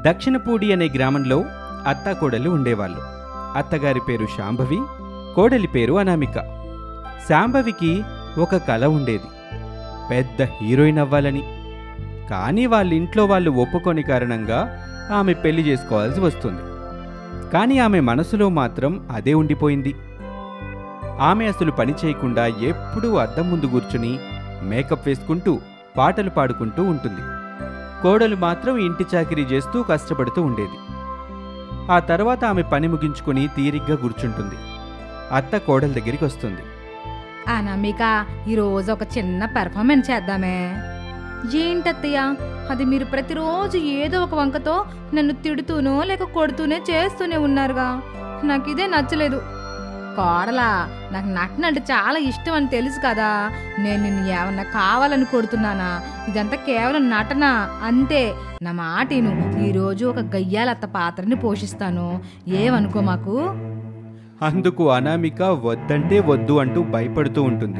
దక్షిణపూడి అనే గ్రామంలో అత్త కోడలు ఉండేవాళ్ళు అత్తగారి పేరు శాంభవి కోడలి పేరు అనామిక శాంభవికి ఒక కల ఉండేది పెద్ద హీరోయిన్ అవ్వాలని కానీ వాళ్ళ ఇంట్లో వాళ్ళు ఒప్పుకోని కారణంగా ఆమె పెళ్లి చేసుకోవాల్సి వస్తుంది కానీ ఆమె మనసులో మాత్రం అదే ఉండిపోయింది ఆమె అసలు పని చేయకుండా ఎప్పుడూ అద్దం ముందు కూర్చుని మేకప్ వేసుకుంటూ పాటలు పాడుకుంటూ ఉంటుంది కోడలు మాత్రం ఇంటి చాకిరీ చేస్తూ కష్టపడుతూ ఉండేది ఆ తర్వాత ఆమె పని ముగించుకుని తీరిగ్గా కూర్చుంటుంది అత్త కోడల దగ్గరికి వస్తుంది అనామిక ఈరోజు ఒక చిన్న పెర్ఫార్మెన్స్ చేద్దామే ఏంటత్తయ్య అది మీరు ప్రతిరోజు ఏదో ఒక వంకతో నన్ను తిడుతూనో లేక కొడుతూనే చేస్తూనే ఉన్నారుగా నాకు ఇదే నచ్చలేదు కోడలా నాకు నటన అంటే చాలా ఇష్టం అని తెలుసు కదా నేను నిన్ను ఏమన్నా కావాలని కొడుతున్నానా ఇదంతా కేవలం నటన అంతే నా మాటిను ఈరోజు ఒక గయ్యాలత్త పాత్రని పోషిస్తాను ఏమనుకో మాకు అందుకు అనామిక వద్దంటే వద్దు అంటూ భయపడుతూ ఉంటుంది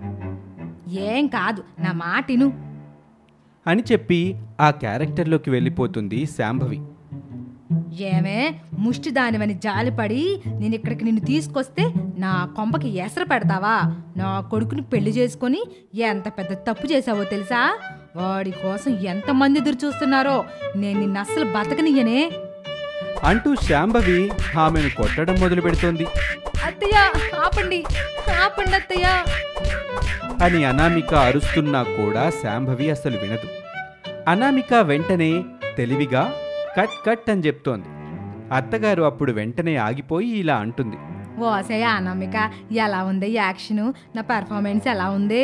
ఏం కాదు నా మాటిను అని చెప్పి ఆ క్యారెక్టర్లోకి వెళ్ళిపోతుంది శాంభవి ఏమే ముష్టి దానివని జాలిపడి నేను ఇక్కడికి నిన్ను తీసుకొస్తే నా కొంపకి ఎసరు పెడతావా నా కొడుకుని పెళ్లి చేసుకొని ఎంత పెద్ద తప్పు చేసావో తెలుసా వాడి కోసం ఎంతమంది ఎదురు చూస్తున్నారో నేను నిన్ను అస్సలు బతకనియ్యనే అంటూ శాంభవి ఆమెను కొట్టడం మొదలు పెడుతోంది అత్తయ్య ఆపండి ఆపండి అత్తయ్య అని అనామిక అరుస్తున్నా కూడా శాంభవి అసలు వినదు అనామిక వెంటనే తెలివిగా కట్ కట్ అని చెప్తోంది అత్తగారు అప్పుడు వెంటనే ఆగిపోయి ఇలా అంటుంది ఓసే అనామిక ఎలా ఉంది యాక్షన్ నా పెర్ఫార్మెన్స్ ఎలా ఉంది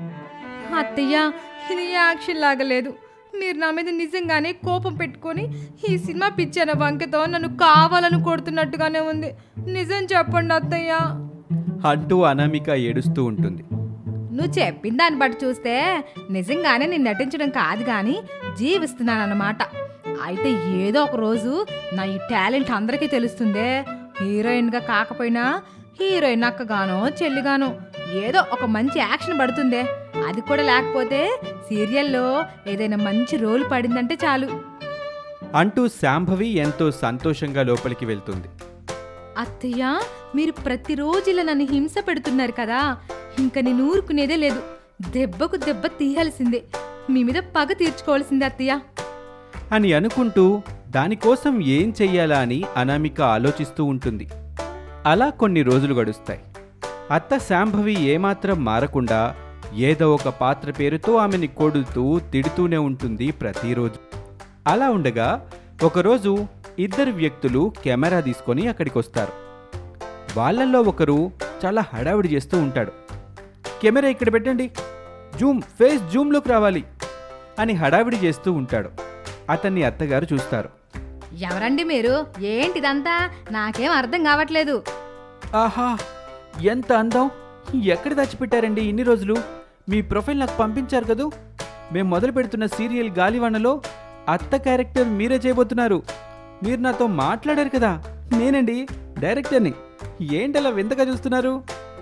అత్తయ్య ఇది యాక్షన్ లాగా లేదు మీరు నా మీద నిజంగానే కోపం పెట్టుకొని ఈ సినిమా పిచ్చిన వంకతో నన్ను కావాలని కొడుతున్నట్టుగానే ఉంది నిజం చెప్పండి అత్తయ్య అంటూ అనామిక ఏడుస్తూ ఉంటుంది నువ్వు చెప్పిన దాన్ని బట్టి చూస్తే నిజంగానే నేను నటించడం కాదు కానీ జీవిస్తున్నాను అన్నమాట అయితే ఏదో ఒక రోజు నా ఈ టాలెంట్ అందరికీ తెలుస్తుందే హీరోయిన్గా కాకపోయినా హీరోయిన్ అక్కగానో చెల్లిగానో ఏదో ఒక మంచి యాక్షన్ పడుతుందే అది కూడా లేకపోతే సీరియల్లో ఏదైనా మంచి రోల్ పడిందంటే చాలు అంటూ శాంభవి ఎంతో సంతోషంగా లోపలికి వెళ్తుంది అత్తయ్య మీరు ప్రతిరోజు ఇలా నన్ను హింస పెడుతున్నారు కదా ఇంకా నేను ఊరుకునేదే లేదు దెబ్బకు దెబ్బ తీయాల్సిందే మీ మీద పగ తీర్చుకోవాల్సిందే అత్తయ్య అని అనుకుంటూ దానికోసం ఏం చెయ్యాలా అని అనామిక ఆలోచిస్తూ ఉంటుంది అలా కొన్ని రోజులు గడుస్తాయి అత్త శాంభవి ఏమాత్రం మారకుండా ఏదో ఒక పాత్ర పేరుతో ఆమెని కొడుతూ తిడుతూనే ఉంటుంది ప్రతిరోజు అలా ఉండగా ఒకరోజు ఇద్దరు వ్యక్తులు కెమెరా తీసుకొని అక్కడికి వస్తారు వాళ్ళల్లో ఒకరు చాలా హడావిడి చేస్తూ ఉంటాడు కెమెరా ఇక్కడ పెట్టండి జూమ్ ఫేస్ జూమ్లోకి రావాలి అని హడావిడి చేస్తూ ఉంటాడు అతన్ని అత్తగారు చూస్తారు ఎవరండి మీరు ఏంటిదంతా నాకేం అర్థం కావట్లేదు ఆహా ఎంత అందం ఎక్కడ దాచిపెట్టారండి ఇన్ని రోజులు మీ ప్రొఫైల్ నాకు పంపించారు కదూ మేము మొదలు పెడుతున్న సీరియల్ గాలివానలో అత్త క్యారెక్టర్ మీరే చేయబోతున్నారు మీరు నాతో మాట్లాడారు కదా నేనండి డైరెక్టర్ని ఏంటలా వింతగా చూస్తున్నారు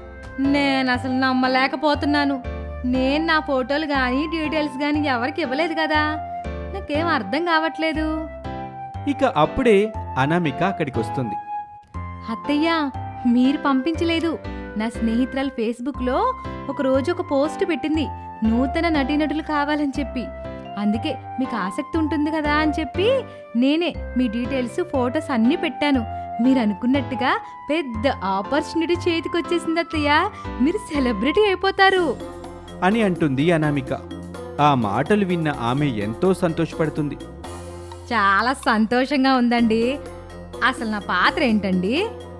నేను అసలు నమ్మలేకపోతున్నాను నేను నా ఫోటోలు కానీ డీటెయిల్స్ కానీ ఎవరికి ఇవ్వలేదు కదా నాకేం అర్థం కావట్లేదు ఇక అప్పుడే అనామిక అక్కడికి వస్తుంది అత్తయ్య మీరు పంపించలేదు నా స్నేహితురాలు ఫేస్బుక్లో ఒక రోజు ఒక పోస్ట్ పెట్టింది నూతన నటీనటులు కావాలని చెప్పి అందుకే మీకు ఆసక్తి ఉంటుంది కదా అని చెప్పి నేనే మీ డీటెయిల్స్ ఫొటోస్ అన్నీ పెట్టాను మీరు అనుకున్నట్టుగా పెద్ద ఆపర్చునిటీ చేతికి వచ్చేసింది అత్తయ్య మీరు సెలబ్రిటీ అయిపోతారు అని అంటుంది అనామిక ఆ మాటలు విన్న ఆమె ఎంతో సంతోషపడుతుంది చాలా సంతోషంగా ఉందండి అసలు నా పాత్ర ఏంటండి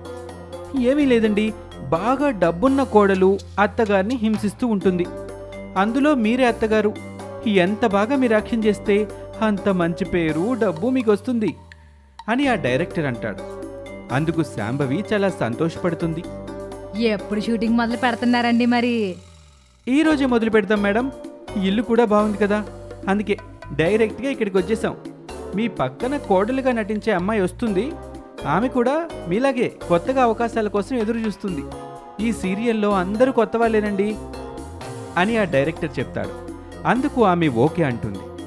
ఏమీ లేదండి బాగా డబ్బున్న కోడలు అత్తగారిని హింసిస్తూ ఉంటుంది అందులో మీరే అత్తగారు ఎంత బాగా మీరు యాక్షన్ చేస్తే అంత మంచి పేరు డబ్బు మీకు వస్తుంది అని ఆ డైరెక్టర్ అంటాడు అందుకు శాంభవి చాలా సంతోషపడుతుంది ఎప్పుడు షూటింగ్ మొదలు పెడుతున్నారండి మరి ఈ రోజే మొదలు పెడతాం మేడం ఇల్లు కూడా బాగుంది కదా అందుకే డైరెక్ట్గా ఇక్కడికి వచ్చేసాం మీ పక్కన కోడలుగా నటించే అమ్మాయి వస్తుంది ఆమె కూడా మీలాగే కొత్తగా అవకాశాల కోసం ఎదురు చూస్తుంది ఈ సీరియల్లో అందరూ కొత్త వాళ్ళేనండి అని ఆ డైరెక్టర్ చెప్తాడు అందుకు ఆమె ఓకే అంటుంది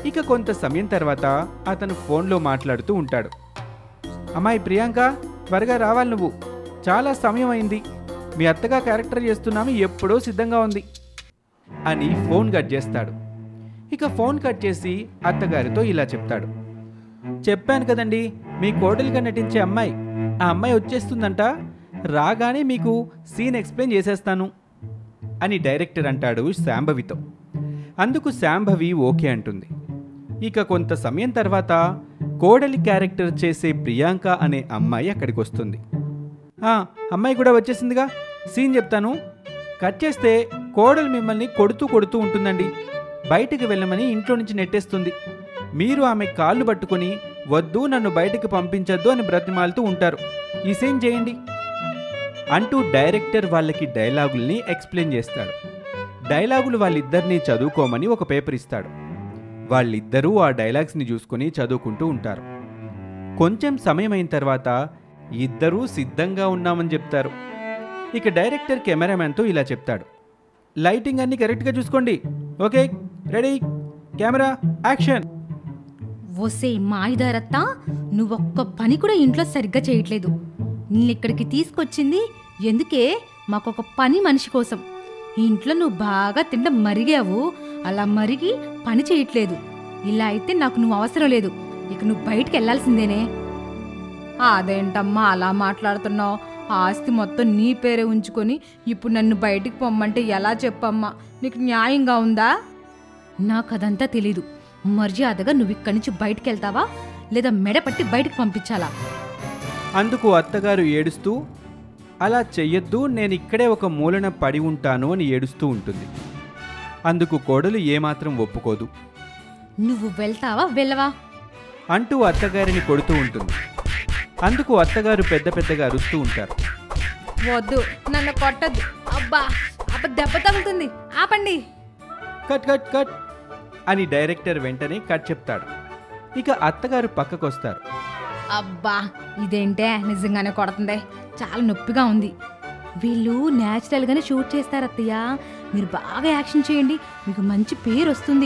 ఇక కొంత సమయం తర్వాత అతను ఫోన్లో మాట్లాడుతూ ఉంటాడు అమ్మాయి ప్రియాంక త్వరగా రావాలి నువ్వు చాలా సమయం అయింది మీ అత్తగా క్యారెక్టర్ చేస్తున్నాము ఎప్పుడో సిద్ధంగా ఉంది అని ఫోన్ కట్ చేస్తాడు ఇక ఫోన్ కట్ చేసి అత్తగారితో ఇలా చెప్తాడు చెప్పాను కదండి మీ కోడలిగా నటించే అమ్మాయి ఆ అమ్మాయి వచ్చేస్తుందంట రాగానే మీకు సీన్ ఎక్స్ప్లెయిన్ చేసేస్తాను అని డైరెక్టర్ అంటాడు శాంభవితో అందుకు శాంభవి ఓకే అంటుంది ఇక కొంత సమయం తర్వాత కోడలి క్యారెక్టర్ చేసే ప్రియాంక అనే అమ్మాయి అక్కడికి వస్తుంది "ఆ, అమ్మాయి కూడా వచ్చేసిందిగా సీన్ చెప్తాను కట్ చేస్తే కోడలు మిమ్మల్ని కొడుతూ కొడుతూ ఉంటుందండి బయటికి వెళ్ళమని ఇంట్లో నుంచి నెట్టేస్తుంది మీరు ఆమె కాళ్ళు పట్టుకొని వద్దు నన్ను బయటికి పంపించొద్దు అని బ్రతిమాలుతూ ఉంటారు ఈ సీన్ చేయండి అంటూ డైరెక్టర్ వాళ్ళకి డైలాగుల్ని ఎక్స్ప్లెయిన్ చేస్తాడు డైలాగులు వాళ్ళిద్దరినీ చదువుకోమని ఒక పేపర్ ఇస్తాడు వాళ్ళిద్దరూ ఆ డైలాగ్స్ని చూసుకొని చదువుకుంటూ ఉంటారు కొంచెం సమయం అయిన తర్వాత ఇద్దరూ సిద్ధంగా ఉన్నామని చెప్తారు ఇక డైరెక్టర్ కెమెరామ్యాన్తో ఇలా చెప్తాడు లైటింగ్ అన్ని కరెక్ట్గా చూసుకోండి ఓకే రెడీ కెమెరా యాక్షన్ ఒసే మాయిదారత్త నువ్వొక్క పని కూడా ఇంట్లో సరిగ్గా చేయట్లేదు నిన్నిక్కడికి తీసుకొచ్చింది ఎందుకే మాకొక పని మనిషి కోసం ఈ ఇంట్లో నువ్వు బాగా తిండ మరిగావు అలా మరిగి పని చేయట్లేదు ఇలా అయితే నాకు నువ్వు అవసరం లేదు ఇక నువ్వు బయటికి వెళ్ళాల్సిందేనే అదేంటమ్మా అలా మాట్లాడుతున్నావు ఆస్తి మొత్తం నీ పేరే ఉంచుకొని ఇప్పుడు నన్ను బయటికి పొమ్మంటే ఎలా చెప్పమ్మా నీకు న్యాయంగా ఉందా నాకు అదంతా తెలీదు మర్యాదగా నువ్వు ఇక్కడి నుంచి బయటికి వెళ్తావా లేదా మెడ పట్టి బయటికి పంపించాలా అందుకు అత్తగారు ఏడుస్తూ అలా చెయ్యొద్దు నేను ఇక్కడే ఒక మూలన పడి ఉంటాను అని ఏడుస్తూ ఉంటుంది అందుకు కోడలు ఏమాత్రం ఒప్పుకోదు నువ్వు వెళ్తావా వెళ్ళవా అంటూ అత్తగారిని కొడుతూ ఉంటుంది అందుకు అత్తగారు పెద్ద పెద్దగా అరుస్తూ ఉంటారు వద్దు నన్ను కొట్టద్దు అబ్బా అబ్బా దెబ్బ తగులుతుంది ఆపండి కట్ కట్ కట్ అని డైరెక్టర్ వెంటనే కట్ చెప్తాడు ఇక అత్తగారు పక్కకొస్తారు అబ్బా ఇదేంటే నిజంగానే కొడుతుంది చాలా నొప్పిగా ఉంది వీళ్ళు న్యాచురల్గానే షూట్ చేస్తారు అత్తయ్య మీరు బాగా యాక్షన్ చేయండి మీకు మంచి పేరు వస్తుంది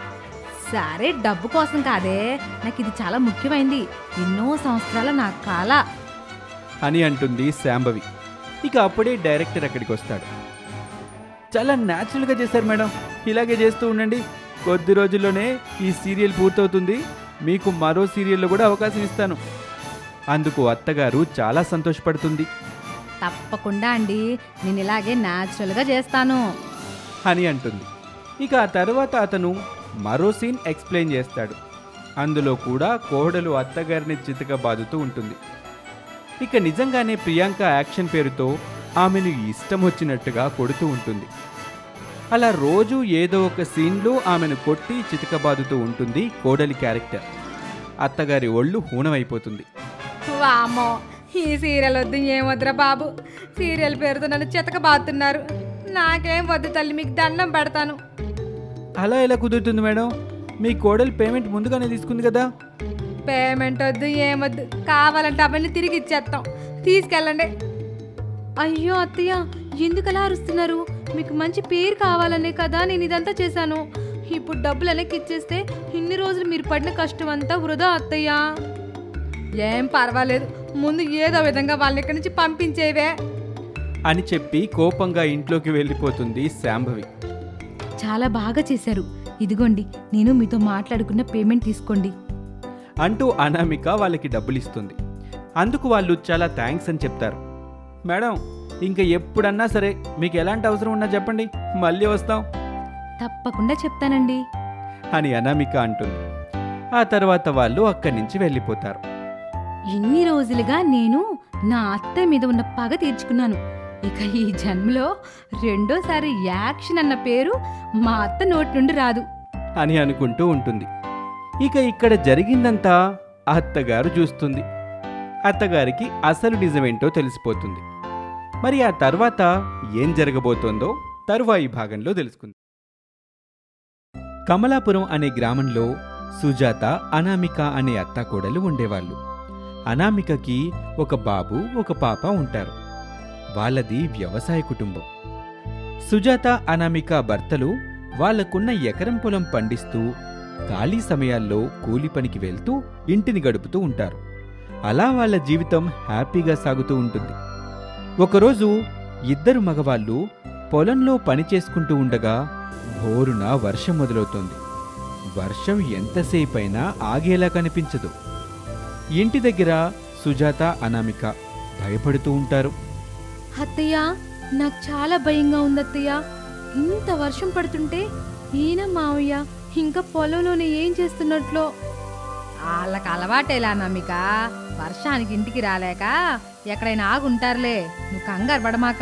సరే డబ్బు కోసం కాదే నాకు ఇది చాలా ముఖ్యమైంది ఎన్నో సంవత్సరాల నా కాల అని అంటుంది శాంభవి ఇక అప్పుడే డైరెక్టర్ అక్కడికి వస్తాడు చాలా న్యాచురల్గా చేశారు మేడం ఇలాగే చేస్తూ ఉండండి కొద్ది రోజుల్లోనే ఈ సీరియల్ పూర్తవుతుంది మీకు మరో సీరియల్లో కూడా అవకాశం ఇస్తాను అందుకు అత్తగారు చాలా సంతోషపడుతుంది తప్పకుండా అండి నేను ఇలాగే న్యాచురల్గా చేస్తాను అని అంటుంది ఇక ఆ తర్వాత అతను మరో సీన్ ఎక్స్ప్లెయిన్ చేస్తాడు అందులో కూడా కోడలు అత్తగారిని చితక బాదుతూ ఉంటుంది ఇక నిజంగానే ప్రియాంక యాక్షన్ పేరుతో ఆమెను ఇష్టం వచ్చినట్టుగా కొడుతూ ఉంటుంది అలా రోజు ఏదో ఒక సీన్లో ఆమెను కొట్టి చితకబాదుతూ ఉంటుంది కోడలి క్యారెక్టర్ అత్తగారి ఒళ్ళు హూనమైపోతుంది వామ్మో ఈ సీరియల్ వద్దు ఏమొద్దురా బాబు సీరియల్ పేరుతో నన్ను చితక బాతున్నారు నాకేం వద్దు తల్లి మీకు దండం పెడతాను అలా ఎలా కుదురుతుంది మేడం మీ కోడలు పేమెంట్ ముందుగానే తీసుకుంది కదా పేమెంట్ వద్దు ఏమొద్దు కావాలంటే అవన్నీ తిరిగి ఇచ్చేస్తాం తీసుకెళ్ళండి అయ్యో అత్తయ్య ఎందుకు అలా అరుస్తున్నారు మీకు మంచి పేరు కావాలనే కదా నేను ఇదంతా చేశాను ఇప్పుడు డబ్బులు వెనక్కి ఇచ్చేస్తే ఇన్ని రోజులు మీరు పడిన కష్టం అంతా వృధా అత్తయ్య ఏం పర్వాలేదు ముందు ఏదో విధంగా వాళ్ళని ఇక్కడి నుంచి పంపించేవే అని చెప్పి కోపంగా ఇంట్లోకి వెళ్ళిపోతుంది శాంభవి చాలా బాగా చేశారు ఇదిగోండి నేను మీతో మాట్లాడుకున్న పేమెంట్ తీసుకోండి అంటూ అనామిక వాళ్ళకి డబ్బులు ఇస్తుంది అందుకు వాళ్ళు చాలా థ్యాంక్స్ అని చెప్తారు మేడం ఇంకా ఎప్పుడన్నా సరే మీకు ఎలాంటి అవసరం ఉన్నా చెప్పండి మళ్ళీ వస్తాం తప్పకుండా చెప్తానండి అని అనామిక అంటుంది ఆ తర్వాత వాళ్ళు అక్కడి నుంచి వెళ్ళిపోతారు ఇన్ని రోజులుగా నేను నా అత్త మీద ఉన్న పగ తీర్చుకున్నాను ఇక ఈ జన్మలో రెండోసారి యాక్షన్ అన్న పేరు మా అత్త నోటి నుండి రాదు అని అనుకుంటూ ఉంటుంది ఇక ఇక్కడ జరిగిందంతా అత్తగారు చూస్తుంది అత్తగారికి అసలు నిజమేంటో తెలిసిపోతుంది మరి ఆ తర్వాత ఏం జరగబోతోందో తరువాయి భాగంలో తెలుసుకుంది కమలాపురం అనే గ్రామంలో సుజాత అనామిక అనే అత్తాకోడలు ఉండేవాళ్ళు అనామికకి ఒక బాబు ఒక పాప ఉంటారు వాళ్ళది వ్యవసాయ కుటుంబం సుజాత అనామిక భర్తలు వాళ్లకున్న ఎకరం పొలం పండిస్తూ ఖాళీ సమయాల్లో కూలి పనికి వెళ్తూ ఇంటిని గడుపుతూ ఉంటారు అలా వాళ్ళ జీవితం హ్యాపీగా సాగుతూ ఉంటుంది ఒకరోజు ఇద్దరు మగవాళ్ళు పొలంలో పని చేసుకుంటూ ఉండగా భోరున వర్షం మొదలవుతోంది వర్షం ఎంతసేపైనా ఆగేలా కనిపించదు ఇంటి దగ్గర సుజాత అనామిక భయపడుతూ ఉంటారు అత్తయ్య నాకు చాలా భయంగా ఉంది అత్తయ్య ఇంత వర్షం పడుతుంటే ఈయన మావయ్య ఇంకా పొలంలోనే ఏం చేస్తున్నట్లో వాళ్ళకి అలవాటేలా నమ్మిక వర్షానికి ఇంటికి రాలేక ఎక్కడైనా ఆగుంటారులే నువ్వు కంగారు పడమాక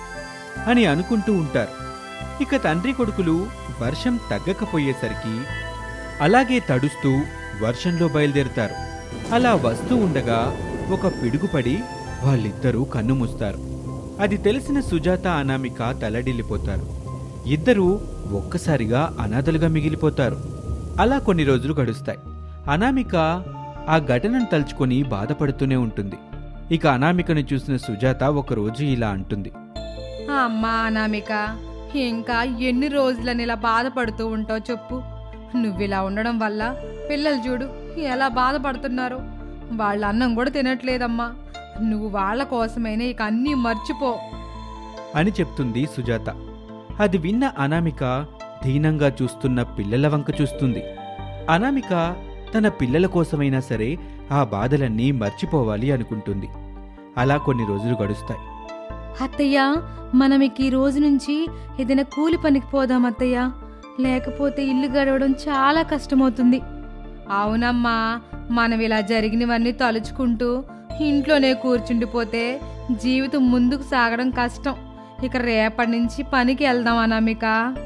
అని అనుకుంటూ ఉంటారు ఇక తండ్రి కొడుకులు వర్షం తగ్గకపోయేసరికి అలాగే తడుస్తూ వర్షంలో బయలుదేరుతారు అలా వస్తూ ఉండగా ఒక పిడుగుపడి వాళ్ళిద్దరూ కన్నుమూస్తారు అది తెలిసిన సుజాత అనామిక తలడిల్లిపోతారు ఇద్దరూ ఒక్కసారిగా అనాథలుగా మిగిలిపోతారు అలా కొన్ని రోజులు గడుస్తాయి అనామిక ఆ ఘటనను తలుచుకొని బాధపడుతూనే ఉంటుంది ఇక అనామికను చూసిన సుజాత ఒకరోజు ఇలా అంటుంది అమ్మా అనామిక ఇంకా ఎన్ని రోజులని ఇలా బాధపడుతూ ఉంటావు చెప్పు నువ్విలా ఉండడం వల్ల పిల్లలు చూడు ఎలా బాధపడుతున్నారో వాళ్ళ అన్నం కూడా తినట్లేదమ్మా నువ్వు వాళ్ళ కోసమైనా ఇక అన్నీ మర్చిపో అని చెప్తుంది సుజాత అది విన్న అనామిక దీనంగా చూస్తున్న పిల్లల వంక చూస్తుంది అనామిక తన పిల్లల కోసమైనా సరే ఆ బాధలన్నీ మర్చిపోవాలి అనుకుంటుంది అలా కొన్ని రోజులు గడుస్తాయి అత్తయ్య మనం ఇక ఈ రోజు నుంచి ఏదైనా కూలి పనికి పోదాం అత్తయ్య లేకపోతే ఇల్లు గడవడం చాలా కష్టమవుతుంది అవునమ్మా మనం ఇలా జరిగినవన్నీ తలుచుకుంటూ ఇంట్లోనే కూర్చుండిపోతే జీవితం ముందుకు సాగడం కష్టం ఇక రేపటి నుంచి పనికి వెళ్దాం అనామిక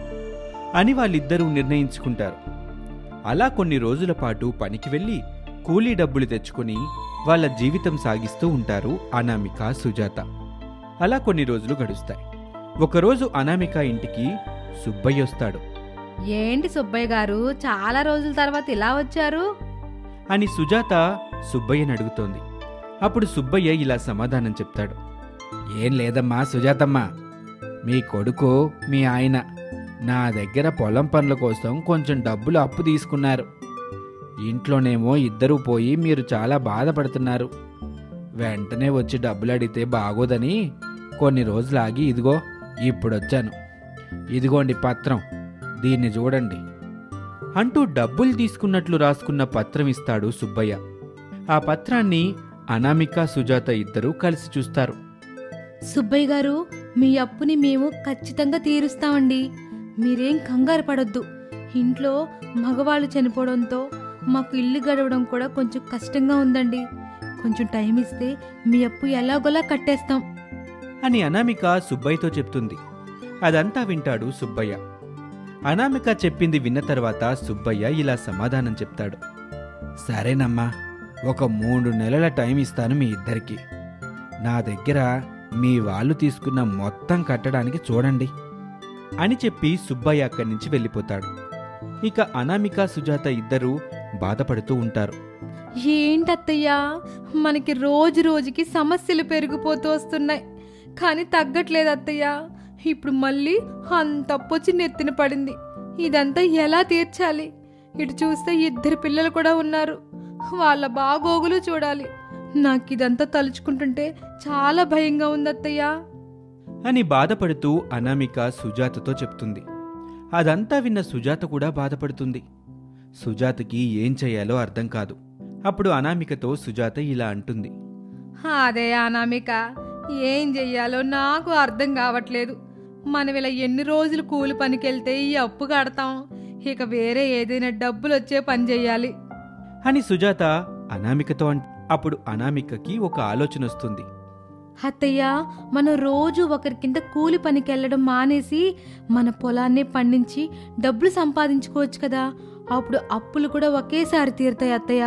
అని వాళ్ళిద్దరూ నిర్ణయించుకుంటారు అలా కొన్ని రోజుల పాటు పనికి వెళ్ళి కూలీ డబ్బులు తెచ్చుకొని వాళ్ళ జీవితం సాగిస్తూ ఉంటారు అనామిక సుజాత అలా కొన్ని రోజులు గడుస్తాయి ఒకరోజు అనామిక ఇంటికి సుబ్బయ్య వస్తాడు ఏంటి సుబ్బయ్య గారు చాలా రోజుల తర్వాత ఇలా వచ్చారు అని సుజాత సుబ్బయ్యని అడుగుతోంది అప్పుడు సుబ్బయ్య ఇలా సమాధానం చెప్తాడు ఏం లేదమ్మా సుజాతమ్మ మీ కొడుకు మీ ఆయన నా దగ్గర పొలం పనుల కోసం కొంచెం డబ్బులు అప్పు తీసుకున్నారు ఇంట్లోనేమో ఇద్దరూ పోయి మీరు చాలా బాధపడుతున్నారు వెంటనే వచ్చి డబ్బులు అడిగితే బాగోదని కొన్ని రోజులు ఆగి ఇదిగో ఇప్పుడొచ్చాను ఇదిగోండి పత్రం దీన్ని చూడండి అంటూ డబ్బులు తీసుకున్నట్లు రాసుకున్న పత్రం ఇస్తాడు సుబ్బయ్య ఆ పత్రాన్ని అనామిక సుజాత ఇద్దరూ కలిసి చూస్తారు సుబ్బయ్య గారు మీ అప్పుని మేము ఖచ్చితంగా తీరుస్తామండి మీరేం కంగారు పడొద్దు ఇంట్లో మగవాళ్ళు చనిపోవడంతో మాకు ఇల్లు గడవడం కూడా కొంచెం కష్టంగా ఉందండి కొంచెం టైం ఇస్తే మీ అప్పు ఎలాగోలా కట్టేస్తాం అని అనామిక సుబ్బయ్యతో చెప్తుంది అదంతా వింటాడు సుబ్బయ్య అనామిక చెప్పింది విన్న తర్వాత సుబ్బయ్య ఇలా సమాధానం చెప్తాడు సరేనమ్మా ఒక మూడు నెలల టైం ఇస్తాను మీ ఇద్దరికి నా దగ్గర మీ వాళ్ళు తీసుకున్న మొత్తం కట్టడానికి చూడండి అని చెప్పి సుబ్బయ్య అక్కడి నుంచి వెళ్ళిపోతాడు ఇక అనామిక సుజాత ఇద్దరూ బాధపడుతూ ఉంటారు ఏంటత్తయ్యా మనకి రోజు రోజుకి సమస్యలు పెరిగిపోతూ వస్తున్నాయి కానీ తగ్గట్లేదు అత్తయ్య ఇప్పుడు మళ్ళీ అంత పొచ్చి నెత్తిన పడింది ఇదంతా ఎలా తీర్చాలి ఇటు చూస్తే ఇద్దరు పిల్లలు కూడా ఉన్నారు వాళ్ళ బాగోగులు చూడాలి నాకు ఇదంతా తలుచుకుంటుంటే చాలా భయంగా ఉంది అత్తయ్య అని బాధపడుతూ అనామిక సుజాతతో చెప్తుంది అదంతా విన్న సుజాత కూడా బాధపడుతుంది సుజాతకి ఏం చేయాలో అర్థం కాదు అప్పుడు అనామికతో సుజాత ఇలా అంటుంది అదే అనామిక ఏం చెయ్యాలో నాకు అర్థం కావట్లేదు మనం ఇలా ఎన్ని రోజులు కూలి పనికెళ్తే ఈ అప్పు కడతాం ఇక వేరే ఏదైనా డబ్బులు వచ్చే పని చెయ్యాలి అని సుజాత అనామికతో అంట అప్పుడు అనామికకి ఒక ఆలోచన వస్తుంది అత్తయ్య మనం రోజు ఒకరి కింద కూలి పనికి వెళ్ళడం మానేసి మన పొలాన్నే పండించి డబ్బులు సంపాదించుకోవచ్చు కదా అప్పుడు అప్పులు కూడా ఒకేసారి తీరుతాయి అత్తయ్య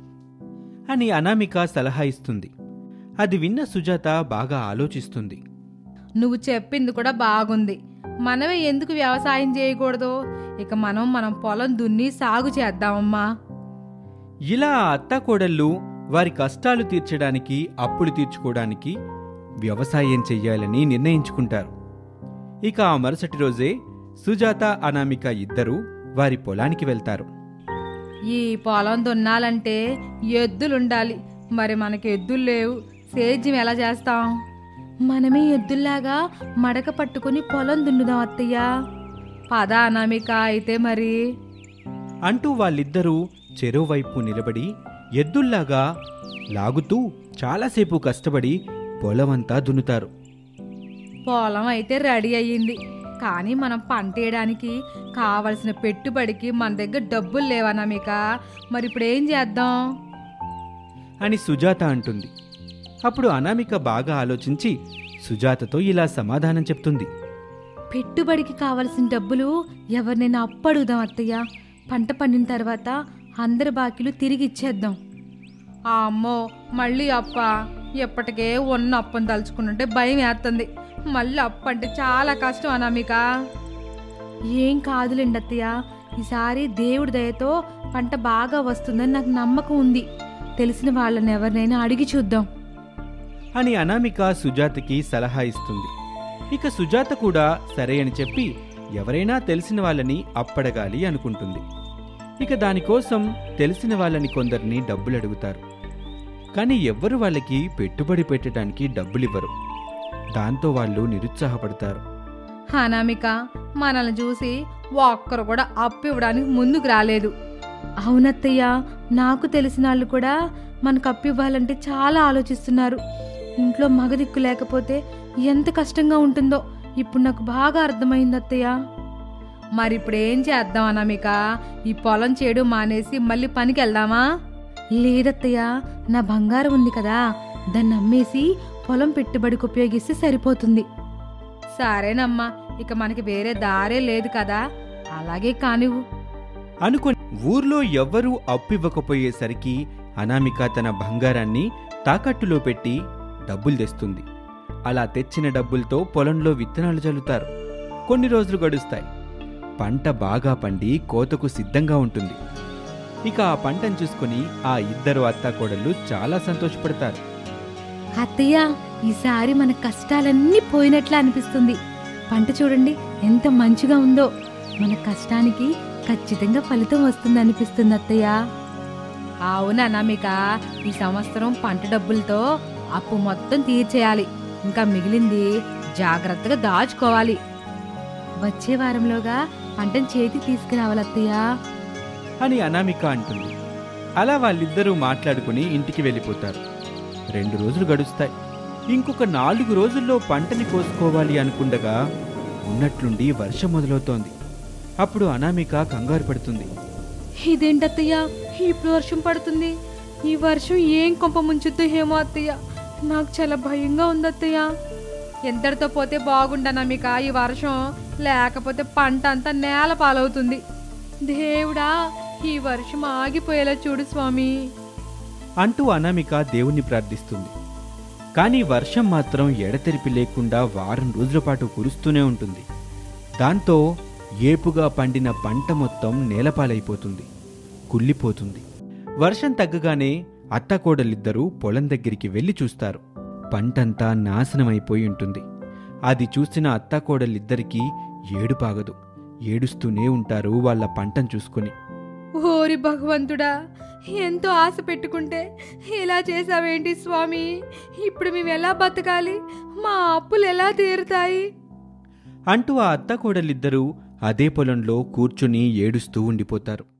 అని అనామిక సలహా ఇస్తుంది అది విన్న సుజాత బాగా ఆలోచిస్తుంది నువ్వు చెప్పింది కూడా బాగుంది మనమే ఎందుకు వ్యవసాయం చేయకూడదు ఇక మనం మనం పొలం దున్ని సాగు చేద్దామమ్మా ఇలా ఆ అత్తాకోడళ్ళు వారి కష్టాలు తీర్చడానికి అప్పులు తీర్చుకోవడానికి వ్యవసాయం చెయ్యాలని నిర్ణయించుకుంటారు ఇక ఆ మరుసటి రోజే సుజాత అనామిక ఇద్దరూ వారి పొలానికి వెళ్తారు ఈ పొలం దున్నాలంటే ఎద్దులుండాలి మరి మనకి ఎద్దులు లేవు సేద్యం ఎలా చేస్తాం మనమే ఎద్దుల్లాగా మడక పట్టుకుని పొలం దున్నుదాం అత్తయ్య పద అనామిక అయితే మరి అంటూ వాళ్ళిద్దరూ చెరోవైపు నిలబడి ఎద్దుల్లాగా లాగుతూ చాలాసేపు కష్టపడి పొలమంతా దున్నుతారు పొలం అయితే రెడీ అయ్యింది కానీ మనం పంట వేయడానికి కావలసిన పెట్టుబడికి మన దగ్గర డబ్బులు లేవనామిక మరి ఇప్పుడు ఏం చేద్దాం అని సుజాత అంటుంది అప్పుడు అనామిక బాగా ఆలోచించి సుజాతతో ఇలా సమాధానం చెప్తుంది పెట్టుబడికి కావలసిన డబ్బులు ఎవరినైనా అప్పడుగుదాం అత్తయ్య పంట పండిన తర్వాత అందరి బాకీలు తిరిగి ఇచ్చేద్దాం ఆ అమ్మో మళ్ళీ అప్ప ఎప్పటికే ఉన్న అప్పని తలుచుకుంటుంటే భయం వేస్తుంది మళ్ళీ అప్పు అంటే చాలా కష్టం అనామిక ఏం కాదులేండి అత్తయ్య ఈసారి దేవుడి దయతో పంట బాగా వస్తుందని నాకు నమ్మకం ఉంది తెలిసిన వాళ్ళని ఎవరినైనా అడిగి చూద్దాం అని అనామిక సుజాతకి సలహా ఇస్తుంది ఇక సుజాత కూడా సరే అని చెప్పి ఎవరైనా తెలిసిన వాళ్ళని అప్పడగాలి అనుకుంటుంది ఇక దానికోసం తెలిసిన వాళ్ళని కొందరిని డబ్బులు అడుగుతారు కానీ ఎవ్వరు వాళ్ళకి పెట్టుబడి పెట్టడానికి డబ్బులివ్వరు దాంతో వాళ్ళు నిరుత్సాహపడతారు అనామిక మనల్ని చూసి ఒక్కరు కూడా అప్పు ఇవ్వడానికి ముందుకు రాలేదు అవునత్తయ్య నాకు తెలిసిన వాళ్ళు కూడా మనకు అప్పు ఇవ్వాలంటే చాలా ఆలోచిస్తున్నారు ఇంట్లో మగదిక్కు లేకపోతే ఎంత కష్టంగా ఉంటుందో ఇప్పుడు నాకు బాగా అర్థమైంది అత్తయ్య మరి ఇప్పుడు ఏం చేద్దాం అనామిక ఈ పొలం చేయడం మానేసి మళ్ళీ పనికి వెళ్దామా లేదత్తయ్య నా బంగారం ఉంది కదా దాన్ని అమ్మేసి పొలం పెట్టుబడికి ఉపయోగిస్తే సరిపోతుంది సరేనమ్మా ఇక మనకి వేరే దారే లేదు కదా అలాగే కానివ్వు అనుకుని ఊర్లో ఎవ్వరూ అప్పివ్వకపోయేసరికి అనామిక తన బంగారాన్ని తాకట్టులో పెట్టి డబ్బులు తెస్తుంది అలా తెచ్చిన డబ్బులతో పొలంలో విత్తనాలు చల్లుతారు కొన్ని రోజులు గడుస్తాయి పంట బాగా పండి కోతకు సిద్ధంగా ఉంటుంది ఇక ఆ పంటను చూసుకుని ఆ ఇద్దరు అత్తాకోడళ్ళు చాలా సంతోషపడతారు అత్తయ్య ఈసారి మన కష్టాలన్నీ పోయినట్లు అనిపిస్తుంది పంట చూడండి ఎంత మంచిగా ఉందో మన కష్టానికి ఖచ్చితంగా ఫలితం వస్తుంది అనిపిస్తుంది అత్తయ్య అవునా అనామిక ఈ సంవత్సరం పంట డబ్బులతో అప్పు మొత్తం తీర్చేయాలి ఇంకా మిగిలింది జాగ్రత్తగా దాచుకోవాలి వచ్చే వారంలోగా పంటను చేతికి తీసుకురావాలి అత్తయ్య అని అనామిక అంటుంది అలా వాళ్ళిద్దరూ మాట్లాడుకుని ఇంటికి వెళ్ళిపోతారు రెండు రోజులు గడుస్తాయి ఇంకొక నాలుగు రోజుల్లో పంటని కోసుకోవాలి అనుకుండగా ఉన్నట్లుండి వర్షం మొదలవుతోంది అప్పుడు అనామిక కంగారు పడుతుంది ఇదేంటత్తయ్య ఇప్పుడు వర్షం పడుతుంది ఈ వర్షం ఏం కొంప ముంచుద్దు ఏమో అత్తయ్య నాకు చాలా భయంగా ఉంది అత్తయ్య ఎంతటితో పోతే బాగుండనా మీకు ఈ వర్షం లేకపోతే పంట అంతా నేల పాలవుతుంది దేవుడా ఈ వర్షం ఆగిపోయేలా చూడు స్వామి అంటూ అనామిక దేవుణ్ణి ప్రార్థిస్తుంది కానీ వర్షం మాత్రం ఎడతెరిపి లేకుండా వారం రోజుల పాటు కురుస్తూనే ఉంటుంది దాంతో ఏపుగా పండిన పంట మొత్తం నేలపాలైపోతుంది కుళ్ళిపోతుంది వర్షం తగ్గగానే అత్తకోడలిద్దరూ పొలం దగ్గరికి వెళ్లి చూస్తారు పంటంతా నాశనమైపోయి ఉంటుంది అది చూసిన అత్తాకోడలిద్దరికీ ఏడుపాగదు ఏడుస్తూనే ఉంటారు వాళ్ళ పంటను చూసుకొని ఓరి భగవంతుడా ఎంతో ఆశ పెట్టుకుంటే ఇలా చేసావేంటి స్వామి ఇప్పుడు మేము ఎలా బతకాలి మా అప్పులు ఎలా తీరుతాయి అంటూ ఆ అత్తాకోడలిద్దరూ అదే పొలంలో కూర్చుని ఏడుస్తూ ఉండిపోతారు